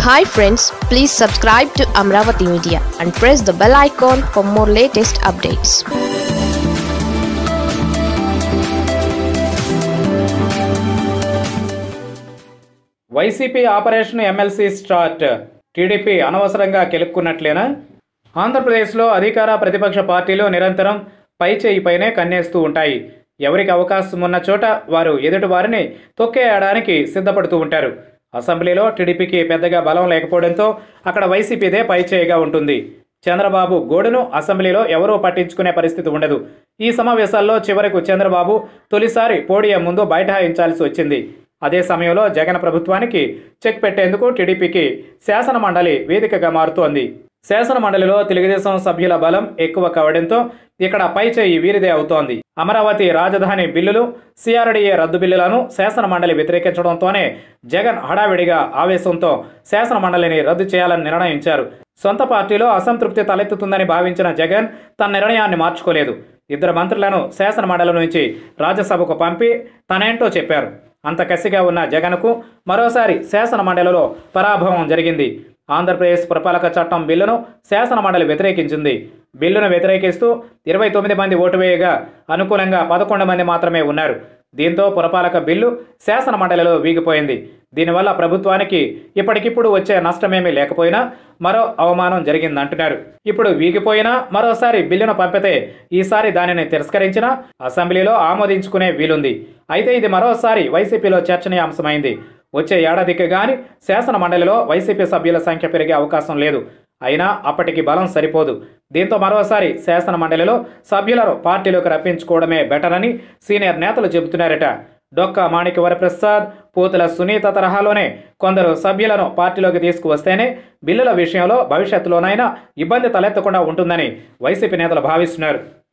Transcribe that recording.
hi friends please subscribe to Amaravati media and press the bell icon for more latest updates YCP operation MLC start TDP అనవసరంగా కెలుక్కున్నట్లేనా ఆంధ్రప్రదేశ్లో అధికార ప్రతిపక్ష పార్టీలు నిరంతరం పై చేయిపైనే కన్నేస్తూ ఉంటాయి ఎవరికి అవకాశం ఉన్న చోట వారు ఎదుటి వారిని తొక్కేయడానికి సిద్ధపడుతూ ఉంటారు అసెంబ్లీలో టీడీపీకి పెద్దగా బలం లేకపోవడంతో అక్కడ వైసీపీదే పై చేయిగా ఉంటుంది చంద్రబాబు గోడును అసెంబ్లీలో ఎవరూ పట్టించుకునే పరిస్థితి ఉండదు ఈ సమావేశాల్లో చివరకు చంద్రబాబు తొలిసారి పోడియం ముందు బైఠాయించాల్సి వచ్చింది అదే సమయంలో జగన్ ప్రభుత్వానికి చెక్ పెట్టేందుకు టీడీపీకి శాసన మండలి వేదికగా మారుతోంది శాసన మండలిలో తెలుగుదేశం సభ్యుల బలం ఎక్కువ కావడంతో ఇక్కడ పై చేయి వీరిదే అవుతోంది అమరావతి రాజధాని బిల్లులు సిఆర్డీఏ రద్దు బిల్లులను శాసన మండలి వ్యతిరేకించడంతోనే జగన్ హడావిడిగా ఆవేశంతో శాసన మండలిని రద్దు చేయాలని నిర్ణయించారు సొంత పార్టీలో అసంతృప్తి తలెత్తుతుందని భావించిన జగన్ తన నిర్ణయాన్ని మార్చుకోలేదు ఇద్దరు మంత్రులను శాసన మండలి నుంచి రాజ్యసభకు పంపి తనేంటో చెప్పారు అంత కసిగా ఉన్న జగన్కు మరోసారి శాసన మండలిలో పరాభవం జరిగింది ఆంధ్రప్రదేశ్ పురపాలక చట్టం బిల్లును శాసన మండలి వ్యతిరేకించింది బిల్లును వ్యతిరేకిస్తూ ఇరవై తొమ్మిది మంది ఓటు వేయగా అనుకూలంగా పదకొండు మంది మాత్రమే ఉన్నారు దీంతో పురపాలక బిల్లు శాసన మండలిలో వీగిపోయింది దీనివల్ల ప్రభుత్వానికి ఇప్పటికిప్పుడు వచ్చే నష్టమేమీ లేకపోయినా మరో అవమానం జరిగిందంటున్నారు ఇప్పుడు వీగిపోయినా మరోసారి బిల్లును పంపితే ఈసారి దానిని తిరస్కరించినా అసెంబ్లీలో ఆమోదించుకునే వీలుంది అయితే ఇది మరోసారి వైసీపీలో చర్చనీయాంశమైంది వచ్చే ఏడాదికి గాని శాసన మండలిలో వైసీపీ సభ్యుల సంఖ్య పెరిగే అవకాశం లేదు అయినా అప్పటికి బలం సరిపోదు దీంతో మరోసారి శాసన మండలిలో సభ్యులను పార్టీలోకి రప్పించుకోవడమే బెటర్ అని సీనియర్ నేతలు చెబుతున్నారట డొక్క మాణిక్య వరప్రసాద్ పూతుల సునీత తరహాలోనే కొందరు సభ్యులను పార్టీలోకి తీసుకువస్తేనే బిల్లుల విషయంలో భవిష్యత్తులోనైనా ఇబ్బంది తలెత్తకుండా ఉంటుందని వైసీపీ నేతలు భావిస్తున్నారు